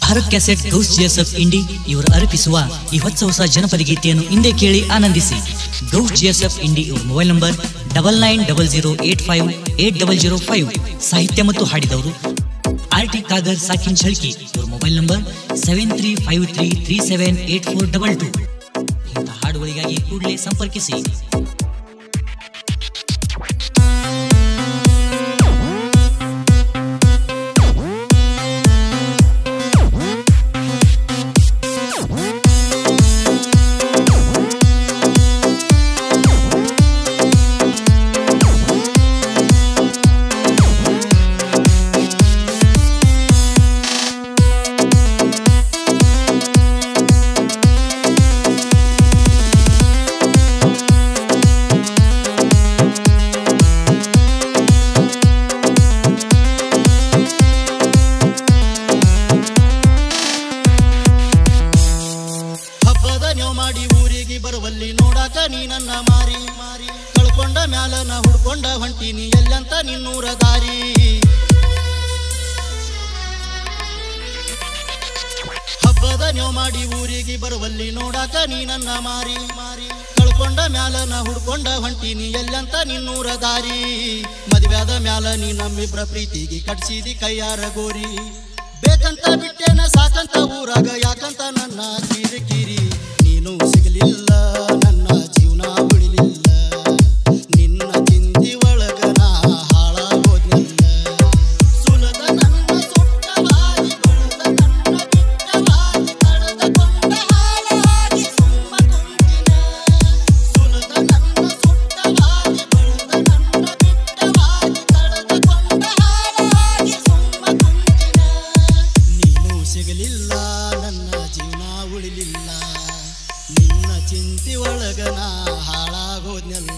Bharat cassette Ghouse GSF Indi ಇವರು ಅರ್ಪಿಸುವ ಈ ಹೊಸ ಹೊಸ ಜನಪದ ಗೀತೆಯನ್ನು ಹಿಂದೆ ಕೇಳಿ ಆನಂದಿಸಿ ಗೌಸ್ ಜಿಎಸ್ಎಫ್ ಇಂಡಿ ಇವರ mobile number double nine double zero eight five eight double zero five ಸಾಹಿತ್ಯ ಮತ್ತು ಹಾಡಿದವರು ಆರ್ ಟಿ ಕಾಗರ್ ಸಾಕಿನ್ ಶಳ್ಕಿ ಇವರ mobile number seven three five three three seven eight four double two ಇಂಥ ಹಾಡುಗಳಿಗಾಗಿ ಕೂಡಲೇ ಸಂಪರ್ಕಿಸಿ ಹಬ್ಬದ ನ್ಯೋ ಮಾಡಿ ಊರಿಗೆ ಬರುವಲ್ಲಿ ನೋಡಾಕ ನೀ ನನ್ನ ಮಾರಿ ಮಾರಿ ಕಳ್ಕೊಂಡ ಮ್ಯಾಲ ನಾ ಹುಡ್ಕೊಂಡ ಹೊಂಟೀನಿ ಎಲ್ಲಂತ ನಿನ್ನೂರ ದಾರಿ ಹಬ್ಬದ ನ್ಯೋ ಮಾಡಿ ಊರಿಗೆ ಬರುವಲ್ಲಿ ನೋಡಾಕ ನೀ ನನ್ನ ಮಾರಿ ಮಾರಿ ಕಳ್ಕೊಂಡ ಮ್ಯಾಲ ನಾ ಹುಡ್ಕೊಂಡ ಹೊಂಟೀನಿ ಎಲ್ಲಂತ ನಿನ್ನೂರ ದಾರಿ ಮದುವೆಯಾದ ಮ್ಯಾಲ ನೀ ನಮ್ಮಿಬ್ರ ಪ್ರೀತಿಗೆ ಕಟ್ಸಿದಿ ಕೈಯಾರ ಗೋರಿ ಬೇಕಂತ ಬಿಟ್ಟೇನ ಸಾಕಂತ ಊರಾಗ ಯಾಕಂತ ನನ್ನ ಕಿರಿಕಿರಿ ನೀನು ಸಿಗಲಿಲ್ಲ ನನ್ನ ಜೀವನ ಉಳಿಲಿಲ್ಲ ನಿನ್ನ ಚಿಂತಿ ಒಳಗ ನಾ ಹಾಳಾಗೋದ್ನಿಲ್ಲ ಸುಲದ ನನ್ನ ಸುಟ್ಟವಾಗಿ ಬೆಳೆದ ನನ್ನ ಬಿಟ್ಟವಾಗಿ ಕಳೆದುಕೊಂಡ ಹಾಳಾಗಿ ಸುಮ್ಮ ಕುಂತಿನ ಸುಲದ ನನ್ನ ಸುಟ್ಟವಾಗಿ ಬೆಳೆದ ನನ್ನ ಬಿಟ್ಟವಾಗಿ ಕಳೆದುಕೊಂಡ ಹಾಳಾಗಿ ಸುಮ್ಮ ಕುಂತಿನ ನೀನು ಸಿಗಲಿಲ್ಲ ನನ್ನ ಜೀವನ ಉಳಿಲಿಲ್ಲ ನಿನ್ನ ಚಿಂತಿ ಒಳಗ ನಾ ಹಾಳಾಗೋದ್ನೆಲ್ಲ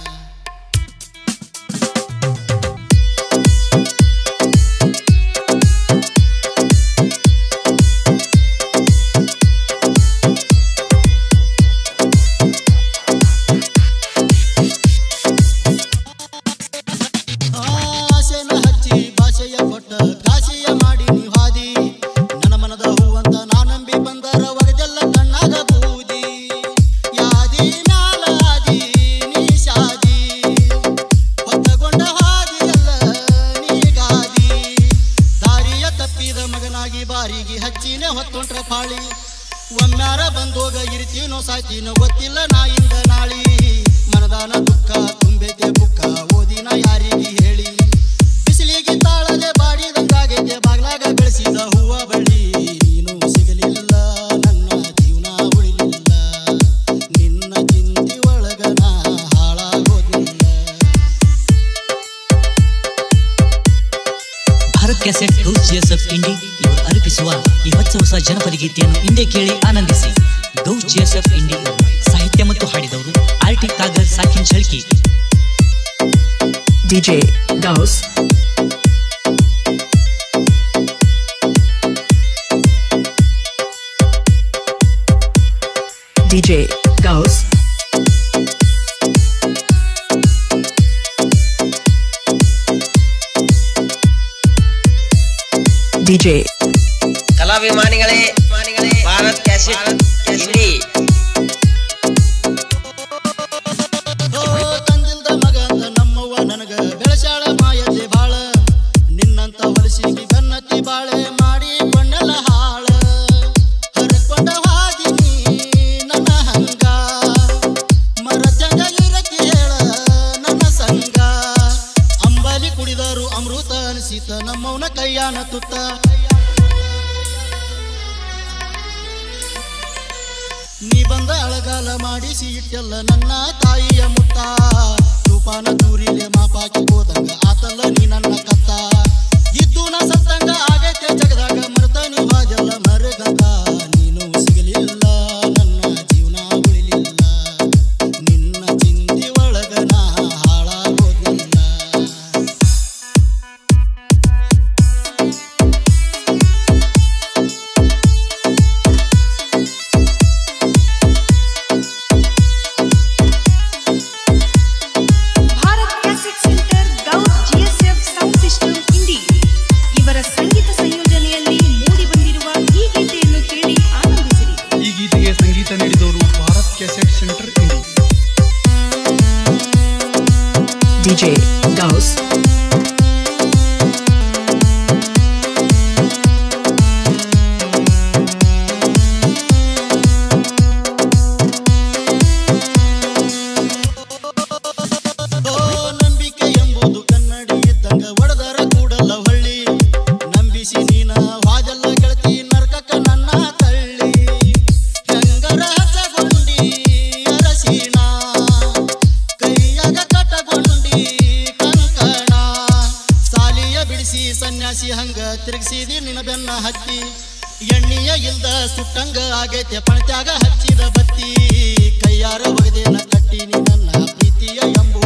ಆಸೆನ ಹಚ್ಚಿ ಭಾಷೆಯ ಕೊಟ್ಟ ಕಾಶಿಯ ಮಾಡಿ ನೀ ಹಾದಿ ನನ್ನ ಮನದ ಹೂವಂತ ನಾ ನಂಬಿ ಬಂದರ ಒಗದೆಲ್ಲ ಕಣ್ಣಾಗ ಬೂದಿ ಯಾದಿ ಮ್ಯಾಲ ಆದಿ ನೀ ಶಾದಿ ಹೊತ್ತಗೊಂಡ ಹಾದಿಯಲ್ಲ ನೀಗಾದಿ ದಾರಿಯ ತಪ್ಪಿದ ಮಗನಾಗಿ ಬಾರಿಗೆ ಹಚ್ಚಿನೇ ಹೊತ್ತೊಂಟ್ರ ಪಾಳಿ ಒಮ್ಮ್ಯಾರ ಬಂದೋಗ ಇರ್ತೀನೋ ಸಾಯ್ತೀನೋ ಗೊತ್ತಿಲ್ಲ ನಾಯಿಂದ ನಾಳಿ ಮನದಾನ ದುಃಖ ತುಂಬೈತೆ ಬುಕ್ಕ ಓದಿನ ಯಾರಿಗೆ ಹೇಳಿ ಬಿಸಿಲಿಗೆ ತಾಳದೆ ಬಾಡಿದಂಗಾಗೈತೆ ಬಾಗ್ಲಾಗ ಬೆಳೆಸಿದ ಹೂವ ಬಳ್ಳಿ ನೀನು ಸಿಗಲಿಲ್ಲ ನನ್ನ ಜೀವನ ಉಳಿಲಿಲ್ಲ ನಿನ್ನ ಚಿಂತಿ ಒಳಗ ನಾ ಹಾಳಾಗೋದಿಲ್ಲ ಭಾರತ್ ಕ್ಯಾಸೆಟ್ ಗೌಸ್ ಜಿಎಸ್ಎಫ್ ಇಂಡಿ ಇವರು ಅರ್ಪಿಸುವ ಈ ಹೊಸ ಹೊಸ ಜನಪದ ಗೀತೆಯನ್ನು ಹಿಂದೆ ಕೇಳಿ ಆನಂದಿಸಿ ಗೌಸ್ ಜಿಎಸ್ಎಫ್ ಇಂಡಿ ಇವರು ಸಾಹಿತ್ಯ ಮತ್ತು ಹಾಡಿದವರು ಆರ್ ಟಿ ಕಾಗರ್ ಸಾಕಿನ್ Shalki DJ Gauss. DJ Gauss. DJ ಕಲಾಭಿಮಾನಿಗಳೇ ಭಾರತ್ ಕ್ಯಾಸೆಟ್ ಹಿಂದಿ ಓ ತಂದಿಲ್ದ ಮಗ ಅಂತ ನಮ್ಮವ್ವ ನನಗ ಬೆಳಸಾಳ ಮಾಯತೆ ಬಾಳ ನಿನ್ನಂತ ಹೊಲಸಿಗಿ ಬೆನ್ನತ್ತಿ ಬಾಳೆ ಮಾಡಿ ಕೊಂಡೆಲ್ಲ ಹಾಳ ಹರಕೊಂಡ ಹಾದಿನಿ ನನ್ನ ಹಂಗ ಮರತ್ಯಂಗ ಇರಕ್ಕೆ ಹೇಳ ನನ್ನ ಸಂಗ ಅಂಬಲಿ ಕುಡಿದರು ಅಮೃತ ಅನಿಸಿತ ನಮ್ಮವನ ಕೈಯಾನ ತುತ್ತ ನೀ ಬಂದ ಅಳಗಾಲ ಮಾಡಿಸಿ ಇಟ್ಟೆಲ್ಲ ನನ್ನ ತಾಯಿಯ ಮುತ್ತ ತೂಪಾನ ದೂರಿಲೆ ಮಾಪಾಕಿ ಹೋದಂಗ ಆತಲ್ಲ ನೀ ನನ್ನ ಕತ್ತ ಇದ್ದು ನಾ ಸತ್ತಂಗ ಆಗೈತೆ ಜಗದಾಗ ಮರ್ತ ನೀ ಹಾದೆಲ್ಲ ಮರಗಂತ ನೀನು ಸಿಗಲಿಲ್ಲ ನನ್ನ ಜೀವನ ಉಳಿಲಿಲ್ಲ ನಿನ್ನ ಚಿಂತಿ ಒಳಗ ನಾ ಹಾಳಾಗೋದಿಲ್ಲ Bharat cassette centre Ghouse GSF sound system Indi ಇವರ ಸಂಗೀತ ಸಂಯೋಜನೆಯಲ್ಲಿ ಮೂಡಿಬಂದಿರುವ ಈ DJ Gauss. ಓ ನಂಬಿಕೆ ಎಂಬುದು ಕನ್ನಡಿ ಇದ್ದಂಗ ಒಡೆದರ ಕೂಡಲ್ಲ ಹೊಳ್ಳಿ ನಂಬಿಸಿ ನೀನ ವಾಜಲ್ಲ ಗೆಳತಿ ನರ್ಕಕ್ಕ ನನ್ನ ತಳ್ಳಿ ಹೆಂಗರ ಹಸಗೊಂಡಿ ಅರಸಿಣ ಕೈಯಾಗ ಕಟ್ಟಗೊಂಡಿ ಕಂಕಣ ಸಾಲಿಯ ಬಿಡಿಸಿ ಸನ್ಯಾಸಿ ಹಂಗ ತಿರುಗಿಸಿದಿ ನಿನ್ನ ಬೆನ್ನ ಹತ್ತಿ ಎಣ್ಣೆಯ ಇಲ್ದ ಸುಟ್ಟಂಗ ಆಗೈತೆ ಪಣತ್ಯಾಗ ಹಚ್ಚಿದ ಬತ್ತಿ ಕೈಯಾರ ಒಗದೇನ ಕಟ್ಟಿ ನೀ ನನ್ನ ಪ್ರೀತಿಯ ಎಂಬು